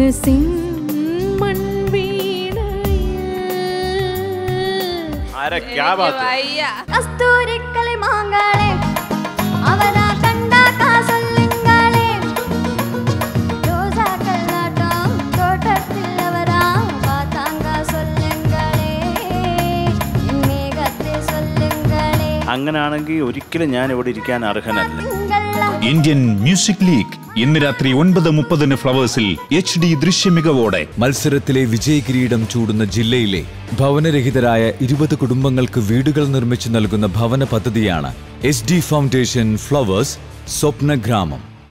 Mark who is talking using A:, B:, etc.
A: മനസ്സിൻ മൺവീണയിൽ
B: ആരെ ക്യാ ബാത്ത്
C: വയ്യ
D: കസ്തൂരിക്കളി മാങ്കാളെ അവരാ കണ്ടാക്കാ சொல்லுங்களே ரோசா கல்லாட்டம் தோட்டத்தில் அவரா பார்த்தாங்க சொல்லுங்களே மேகத்தை சொல்லுங்களே
B: അങ്ങനാണെങ്കിൽ ഒരിക്കലും ഞാൻ ഇവിടെ ഇരിക്കാൻ അർഹനല്ല
D: തിങ്കള
E: ഇന്ത്യൻ മ്യൂസിക് ലീഗ് ഇന്ന് രാത്രി ഒൻപത് മുപ്പതിന് ഫ്ലവേഴ്സിൽ എച്ച് ഡി ദൃശ്യമികവോടെ
F: മത്സരത്തിലെ വിജയകിരീടം ചൂടുന്ന ജില്ലയിലെ ഭവനരഹിതരായ ഇരുപത് കുടുംബങ്ങൾക്ക് വീടുകൾ നിർമ്മിച്ചു നൽകുന്ന ഭവന പദ്ധതിയാണ് എസ് ഡി ഫൗണ്ടേഷൻ ഫ്ലവേഴ്സ് സ്വപ്നഗ്രാമം